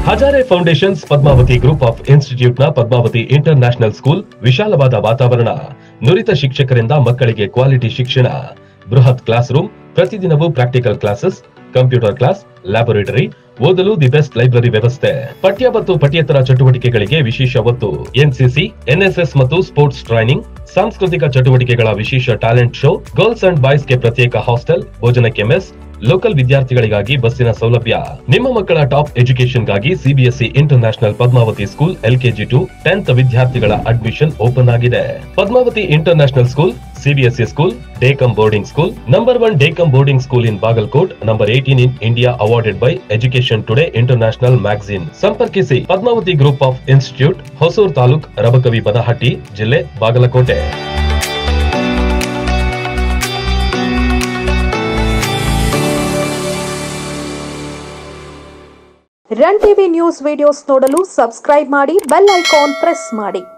Hazare foundations Padmavati group of ಇನ್ಸ್ಟಿಟ್ಯೂಟ್ನ Padmavati international school ವಿಶಾಲವಾದ ವಾತಾವರಣ ನುರಿತ ಶಿಕ್ಷಕರಿಂದ ಮಕ್ಕಳಿಗೆ ಕ್ವಾಲಿಟಿ ಶಿಕ್ಷಣ ಬೃಹತ್ ಕ್ಲಾಸ್ ರೂಮ್ ಪ್ರತಿದಿನವೂ practical classes computer class laboratory ಓದಲು ದಿ ಬೆಸ್ಟ್ ಲೈಬ್ರರಿ ವ್ಯವಸ್ಥೆ ಪಠ್ಯ ಮತ್ತು ಪಠ್ಯೇತರ ಚಟುವಟಿಕೆಗಳಿಗೆ ವಿಶೇಷ ಒತ್ತು ಎನ್ಸಿಸಿ ಎನ್ಎಸ್ಎಸ್ ಮತ್ತು ಸ್ಪೋರ್ಟ್ಸ್ ಟ್ರೈನಿಂಗ್ ಸಾಂಸ್ಕೃತಿಕ ಚಟುವಟಿಕೆಗಳ ವಿಶೇಷ ಟ್ಯಾಲೆಂಟ್ ಶೋ ಗರ್ಲ್ಸ್ ಅಂಡ್ ಬಾಯ್ಸ್ಗೆ ಪ್ರತ್ಯೇಕ ಹಾಸ್ಟೆಲ್ ಭೋಜನಕ್ಕೆ ಮೆಸ್ ಲೋಕಲ್ ವಿದ್ಯಾರ್ಥಿಗಳಿಗಾಗಿ ಬಸ್ಸಿನ ಸೌಲಭ್ಯ ನಿಮ್ಮ ಮಕ್ಕಳ ಟಾಪ್ ಎಜುಕೇಶನ್ಗಾಗಿ CBSE international Padmavati school LKG to tenth ವಿದ್ಯಾರ್ಥಿಗಳ ಅಡ್ಮಿಷನ್ ಓಪನ್ ಆಗಿದೆ Padmavati international school CBSE school day cum boarding school number one day cum boarding school in Bagalkot number eighteen in India awarded by education today international magazine ಸಂಪರ್ಕಿಸಿ Padmavati group of institute Hosur taluk Rabkavi Banahatti ಜಿಲ್ಲೆ Bagalkote run TV news videos ನೋಡಲು subscribe ಮಾಡಿ bell icon press ಮಾಡಿ